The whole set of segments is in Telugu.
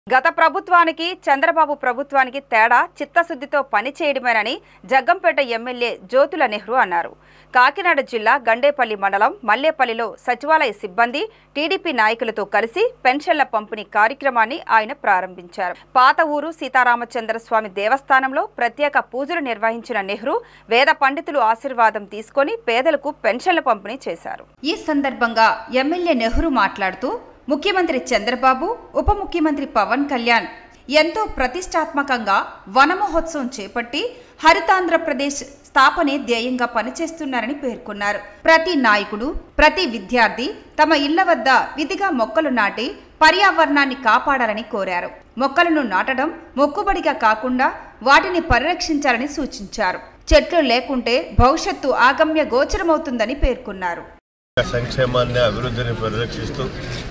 గత ప్రభుత్వానికి చంద్రబాబు ప్రభుత్వానికి తేడా చిత్తశుద్ధితో పనిచేయడమేనని జగ్గంపేట ఎమ్మెల్యే జ్యోతుల నెహ్రూ అన్నారు కాకినాడ జిల్లా గండేపల్లి మండలం మల్లేపల్లిలో సచివాలయ సిబ్బంది టీడీపీ నాయకులతో కలిసి పెన్షన్ల పంపిణీ కార్యక్రమాన్ని ఆయన ప్రారంభించారు పాత ఊరు సీతారామచంద్ర స్వామి దేవస్థానంలో ప్రత్యేక పూజలు నిర్వహించిన నెహ్రూ వేద పండితులు ఆశీర్వాదం తీసుకొని పేదలకు పెన్షన్ల పంపిణీ చేశారు ఈ సందర్భంగా ఎమ్మెల్యే నెహ్రూ మాట్లాడుతూ ముఖ్యమంత్రి చంద్రబాబు ఉప ముఖ్యమంత్రి పవన్ కళ్యాణ్ ఎంతో ప్రతిష్టాత్మకంగా వన మహోత్సవం చేపట్టి హరితాంధ్రప్రదేశ్ స్థాపనే ధ్యేయంగా పనిచేస్తున్నారని పేర్కొన్నారు ప్రతి నాయకుడు ప్రతి విద్యార్థి తమ ఇళ్ల వద్ద విధిగా మొక్కలు నాటి పర్యావరణాన్ని కాపాడాలని కోరారు మొక్కలను నాటడం మొక్కుబడిగా కాకుండా వాటిని పరిరక్షించాలని సూచించారు చెట్లు లేకుంటే భవిష్యత్తు ఆగమ్య గోచరమవుతుందని పేర్కొన్నారు సంక్షేమాన్ని అభివృద్ధిని పరిరక్షిస్తూ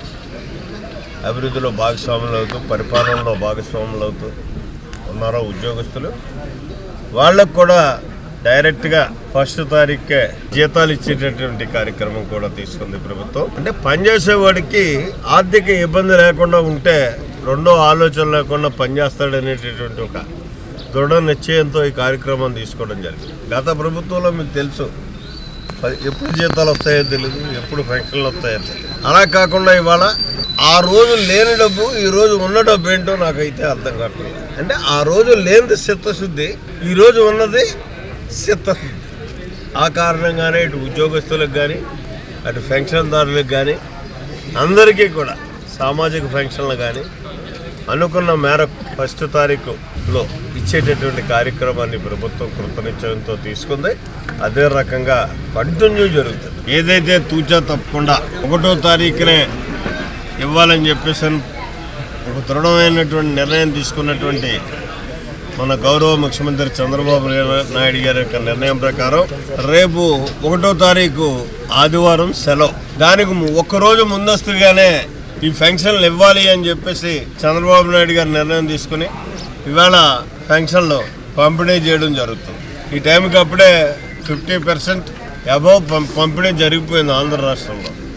అభివృద్ధిలో భాగస్వాములు అవుతూ పరిపాలనలో భాగస్వాములు అవుతూ ఉన్నారో ఉద్యోగస్తులు వాళ్ళకు కూడా డైరెక్ట్గా ఫస్ట్ తారీఖుకే జీతాలు ఇచ్చేటటువంటి కార్యక్రమం కూడా తీసుకుంది ప్రభుత్వం అంటే పనిచేసేవాడికి ఆర్థిక ఇబ్బంది లేకుండా ఉంటే రెండో ఆలోచన లేకుండా పనిచేస్తాడనేటటువంటి ఒక దృఢ నిశ్చయంతో ఈ కార్యక్రమం తీసుకోవడం జరిగింది గత ప్రభుత్వంలో మీకు తెలుసు పది- ఎప్పుడు జీతాలు వస్తాయో తెలియదు ఎప్పుడు పెన్షన్లు వస్తాయో తెలియదు అలా కాకుండా ఇవాళ ఆ రోజు లేని డబ్బు ఈ రోజు ఉన్న డబ్బు ఏంటో నాకైతే అర్థం కావట్లేదు అంటే ఆ రోజు లేనిది చిత్తశుద్ధి ఈ రోజు ఉన్నది చిత్తశుద్ధి ఆ కారణంగానే ఇటు ఉద్యోగస్తులకు కానీ అటు పెన్షన్దారులకు కానీ అందరికీ కూడా సామాజిక పెన్షన్లు కానీ అనుకున్న మేరకు ఫస్ట్ తారీఖులో ఇచ్చేటటువంటి కార్యక్రమాన్ని ప్రభుత్వం కృతనిశ్చయంతో తీసుకుంది అదే రకంగా కంటిన్యూ జరుగుతుంది ఏదైతే తూచా తప్పకుండా ఒకటో తారీఖునే ఇవ్వాలని చెప్పేసి అని ఒక దృఢమైనటువంటి నిర్ణయం తీసుకున్నటువంటి మన గౌరవ ముఖ్యమంత్రి చంద్రబాబు నాయుడు గారి యొక్క నిర్ణయం ప్రకారం రేపు ఒకటో తారీఖు ఆదివారం సెలవు దానికి ము- ఒక్కరోజు ముందస్తుగానే ఈ ఫంక్షన్లు ఇవ్వాలి అని చెప్పేసి చంద్రబాబు నాయుడు గారు నిర్ణయం తీసుకుని ఇవాళ ఫంక్షన్లు పంపిణీ చేయడం జరుగుతుంది ఈ టైంకి అప్పుడే ఫిఫ్టీ పర్సెంట్ అబౌవ్ పంపిణీ జరిగిపోయింది ఆంధ్ర రాష్ట్రంలో